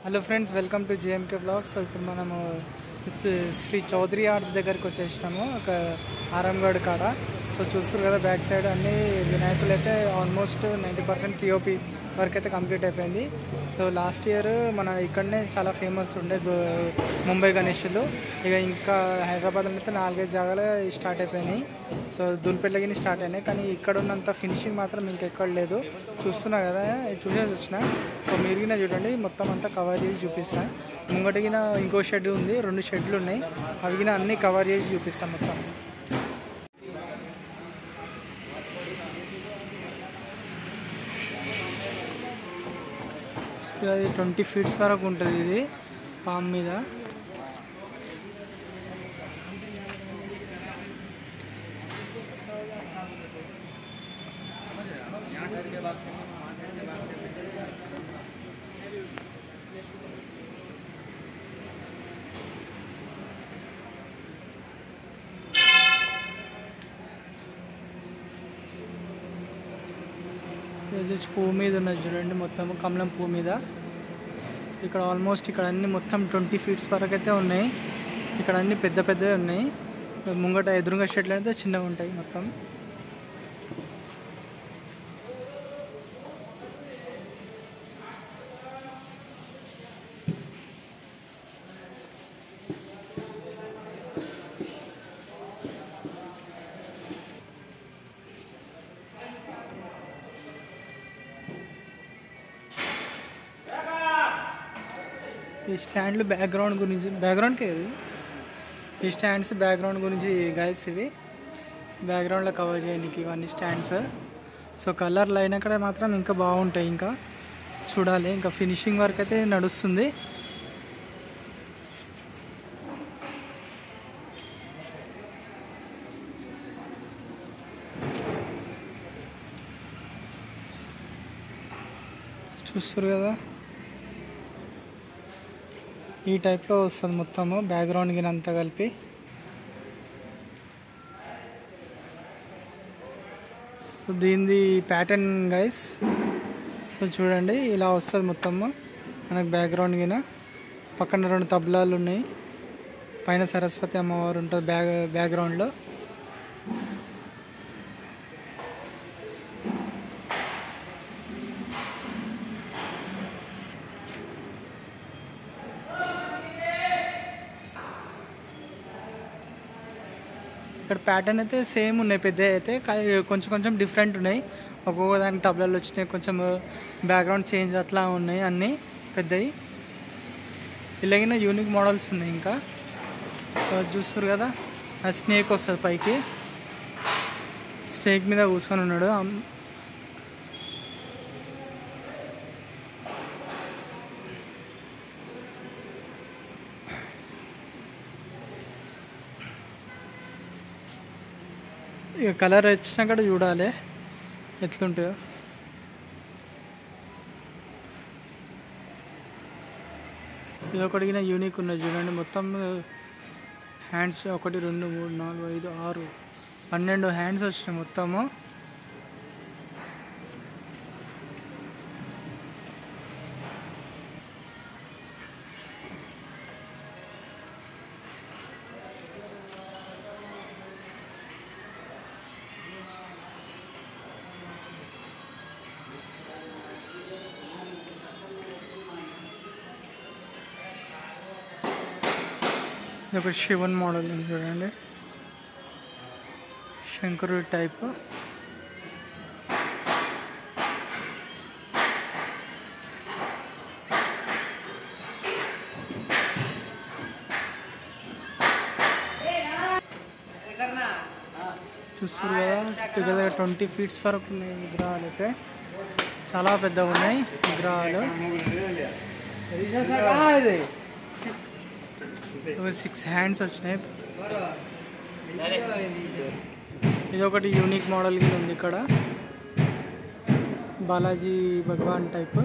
hello friends welcome to JMK blogs so ఇప్పుడు మనము with Shri Chowdary arts దగ్గరికి వచ్చేసినాము ఒక ఆరంగడ్ కాడ సో చూస్తారు కదా బ్యాక్ సైడ్ అన్ని వినాయకులు అయితే almost ninety percent POP work అయితే కంప్లీట్ అయిపోయింది సో లాస్ట్ ఇయర్ మన ఇక్కడనే చాలా ఫేమస్ ఉండే దో- ముంబై గణేషులు ఇక ఇంకా హైదరాబాద్లో అయితే నాలుగైదు జాగాలు స్టార్ట్ అయిపోయినాయి సో దుల్పెళ్ళగిని స్టార్ట్ అయినాయి కానీ ఇక్కడ ఉన్నంత ఫినిషింగ్ మాత్రం ఇంకెక్కడ లేదు చూస్తున్నా కదా ఇది చూసేసి వచ్చిన సో మీరిగిన చూడండి మొత్తం అంతా కవర్ చేసి చూపిస్తా ముంగటిగిన ఇంకో షెడ్ ఉంది రెండు షెడ్లు ఉన్నాయి అవిగిన అన్ని కవర్ చేసి చూపిస్తాం మొత్తం సో అది ట్వంటీ ఫీట్స్ వరకు ఉంటుంది ఇది పామ్ మీద ఇది వచ్చి పువ్వు మీద ఉన్నది చూడండి మొత్తం కమలం పువ్వు మీద ఇక్కడ ఆల్మోస్ట్ ఇక్కడ అన్ని మొత్తం ట్వంటీ ఫీట్స్ వరకు అయితే ఉన్నాయి ఇక్కడ అన్ని పెద్ద పెద్దవి ఉన్నాయి ముంగట ఎదురుగా షెడ్లు అయితే చిన్నగా ఉంటాయి మొత్తం ఈ స్టాండ్లు బ్యాక్గ్రౌండ్ గురించి బ్యాక్గ్రౌండ్కి ఇది ఈ స్టాండ్స్ బ్యాక్గ్రౌండ్ గురించి గైస్ ఇవి బ్యాక్గ్రౌండ్లో కవర్ చేయడానికి ఇవన్నీ స్టాండ్స్ సో కలర్లు అయినాకడే మాత్రం ఇంకా బాగుంటాయి ఇంకా చూడాలి ఇంకా ఫినిషింగ్ వర్క్ అయితే నడుస్తుంది చూస్తారు కదా ఈ టైప్లో వస్తుంది మొత్తము బ్యాక్గ్రౌండ్ గిన అంతా కలిపి సో దీనిది ప్యాటర్న్ గైస్ సో చూడండి ఇలా వస్తుంది మొత్తము మనకు బ్యాక్గ్రౌండ్ గిన పక్కన రెండు తబలాలు ఉన్నాయి పైన సరస్వతి అమ్మవారు ఉంటుంది బ్యాక్ బ్యాక్గ్రౌండ్లో ఇక్కడ ప్యాటర్న్ అయితే సేమ్ ఉన్నాయి పెద్ద అయితే కానీ కొంచెం కొంచెం డిఫరెంట్ ఉన్నాయి ఒక్కొక్క దానికి తబలాలు వచ్చినాయి కొంచెం బ్యాక్గ్రౌండ్ చేంజ్ అట్లా ఉన్నాయి అన్నీ పెద్దవి ఇలాగిన యూనిక్ మోడల్స్ ఉన్నాయి ఇంకా సో అది చూస్తారు కదా ఆ స్నేక్ వస్తుంది పైకి స్నేక్ మీద కూర్చొని ఉన్నాడు అమ్- ఇక కలర్ వచ్చినాక చూడాలి ఎట్లుంటాయో ఇది ఒకటి యూనిక్ ఉన్నది చూడండి మొత్తం హ్యాండ్స్ ఒకటి రెండు మూడు నాలుగు ఐదు ఆరు పన్నెండు హ్యాండ్స్ వచ్చినాయి మొత్తము ఇది ఒక శివన్ మోడల్ ఉంది చూడండి శంకరుడి టైప్ చూస్తారు కదా దగ్గర ట్వంటీ ఫీట్స్ వరకు ఉన్నాయి విగ్రహాలు అయితే చాలా పెద్దగా ఉన్నాయి విగ్రహాలు సిక్స్ హ్యాండ్స్ వచ్చినాయి ఇది ఒకటి యూనిక్ మోడల్ కింద ఉంది ఇక్కడ బాలాజీ భగవాన్ టైప్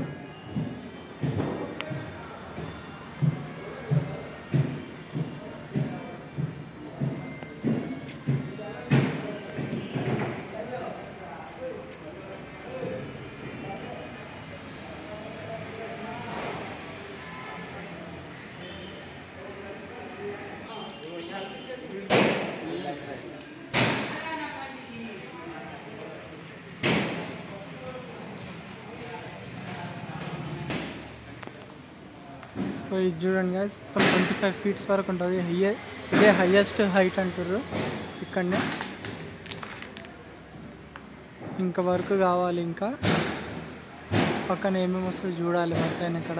ఇది చూడండి guys మొత్తం ట్వంటీ ఫైవ్ ఫీట్స్ వరకు ఉంటుంది హయ్యే ఇదే హయ్యెస్ట్ హైట్ అంటారు ఇక్కడనే ఇంకా వరకు కావాలి ఇంకా పక్కన ఏమేమి వస్తుందో చూడాలి పక్కన ఇక్కడ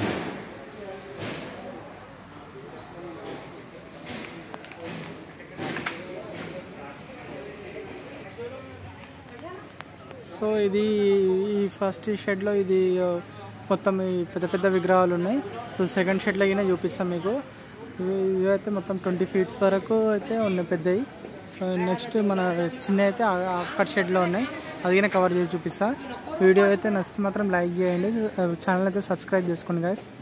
సో ఇది ఈ ఫస్ట్ షెడ్లో ఇది ఆ, మొత్తం ఈ పెద్ద పెద్ద విగ్రహాలు ఉన్నాయి సో సెకండ్ షెడ్లో అయినా చూపిస్తాం మీకు ఇవి ఇవైతే మొత్తం ట్వంటీ ఫీట్స్ వరకు అయితే ఉన్నాయి పెద్దవి సో నెక్స్ట్ మన చిన్న అయితే ఆ- అక్కడ షెడ్లో ఉన్నాయి అది కవర్ చేసి చూపిస్తా వీడియో అయితే నచ్చితే మాత్రం లైక్ చేయండి ఛానల్ అయితే సబ్స్క్రైబ్ చేసుకోండి గాయస్